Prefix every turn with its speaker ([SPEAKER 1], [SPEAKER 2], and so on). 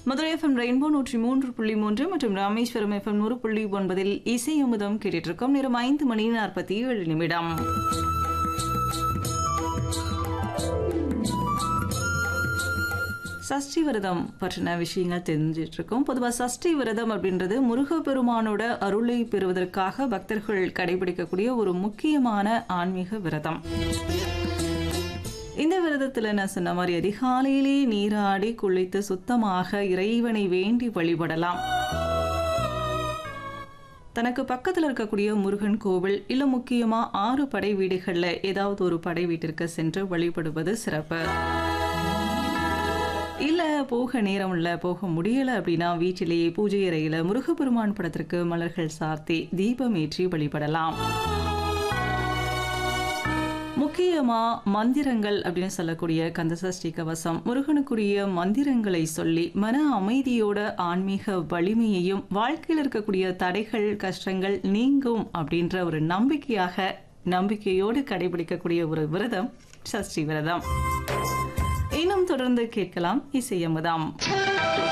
[SPEAKER 1] Madurai FM rainbow நூற்றி மூன்று புள்ளி மூன்று மற்றும் ராமேஸ்வரம் எஃப்எம் நூறு புள்ளி ஒன்பதில் இசை அமுதம் கேட்டுட்டு இருக்கோம் நேரம் ஐந்து மணி நாற்பத்தி ஏழு நிமிடம் சஷ்டி விரதம் பற்றின விஷயங்கள் தெரிஞ்சிட்டு இருக்கோம் பொதுவாக சஷ்டி விரதம் அப்படின்றது முருகப்பெருமானோட அருளை பெறுவதற்காக பக்தர்கள் கடைபிடிக்கக்கூடிய ஒரு முக்கியமான ஆன்மீக விரதம் இந்த விரதத்துல நான் சொன்ன மாதிரி அதிகாலையிலே நீராடி குளித்து சுத்தமாக இறைவனை வேண்டி வழிபடலாம் தனக்கு பக்கத்தில் இருக்கக்கூடிய முருகன் கோவில் இல்ல முக்கியமா ஆறு படை வீடுகள்ல ஏதாவது ஒரு படை வீட்டிற்கு சென்று வழிபடுவது சிறப்பு இல்ல போக நேரம் இல்ல போக முடியல அப்படின்னா வீட்டிலேயே பூஜை அறையில முருகப்பெருமான் படத்திற்கு மலர்கள் சார்த்தி தீபம் ஏற்றி வழிபடலாம் முக்கியமா மந்திரங்கள் அப்படின்னு சொல்லக்கூடிய கந்தசஷ்டி கவசம் முருகனுக்குரிய மந்திரங்களை சொல்லி மன அமைதியோட ஆன்மீக வலிமையையும் வாழ்க்கையில் இருக்கக்கூடிய தடைகள் கஷ்டங்கள் நீங்கும் அப்படின்ற ஒரு நம்பிக்கையாக நம்பிக்கையோடு கடைபிடிக்கக்கூடிய ஒரு விரதம் சஷ்டி விரதம் இன்னும் தொடர்ந்து கேட்கலாம் இசையமுதாம்